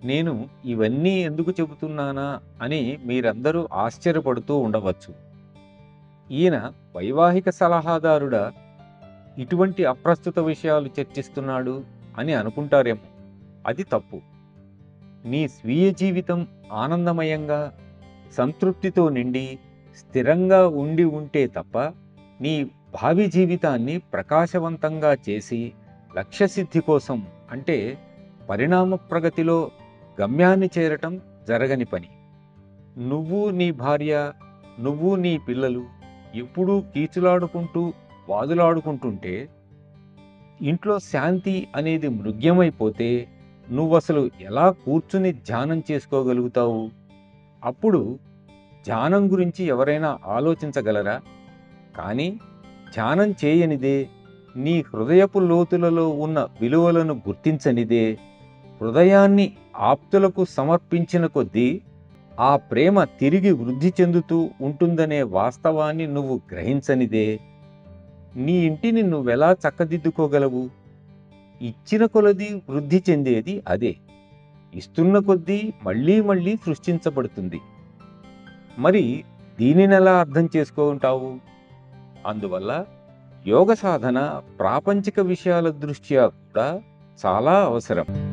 నేను ఇవన్నీ ఎందుకు చెబుతున్నానా అని మీరందరూ ఆశ్చర్యపడుతూ ఉండవచ్చు ఈయన వైవాహిక సలహాదారుడా ఇటువంటి అప్రస్తుత విషయాలు చర్చిస్తున్నాడు అని అనుకుంటారేమో అది తప్పు నీ స్వీయ జీవితం ఆనందమయంగా సంతృప్తితో నిండి స్థిరంగా ఉండి ఉంటే తప్ప నీ భావి జీవితాన్ని ప్రకాశవంతంగా చేసి లక్ష్యసిద్ధి కోసం అంటే పరిణామ ప్రగతిలో గమ్యాన్ని చేరటం జరగని పని నువ్వు నీ భార్య నువ్వు నీ పిల్లలు ఎప్పుడూ కీచులాడుకుంటూ వాదులాడుకుంటుంటే ఇంట్లో శాంతి అనేది మృగ్యమైపోతే నువ్వసలు ఎలా కూర్చుని ధ్యానం చేసుకోగలుగుతావు అప్పుడు ధ్యానం గురించి ఎవరైనా ఆలోచించగలరా కానీ ధ్యానం చేయనిదే నీ హృదయపు లోతులలో ఉన్న విలువలను గుర్తించనిదే హృదయాన్ని ఆప్తులకు సమర్పించిన కొద్దీ ఆ ప్రేమ తిరిగి వృద్ధి చెందుతూ ఉంటుందనే వాస్తవాన్ని నువ్వు గ్రహించనిదే నీ ఇంటిని నువ్వెలా చక్కదిద్దుకోగలవు ఇచ్చిన కొలది వృద్ధి చెందేది అదే ఇస్తున్న కొద్దీ మళ్ళీ మళ్ళీ సృష్టించబడుతుంది మరి దీనినెలా అర్థం చేసుకుంటావు అందువల్ల యోగ సాధన ప్రాపంచిక విషయాల దృష్ట్యా కూడా చాలా అవసరం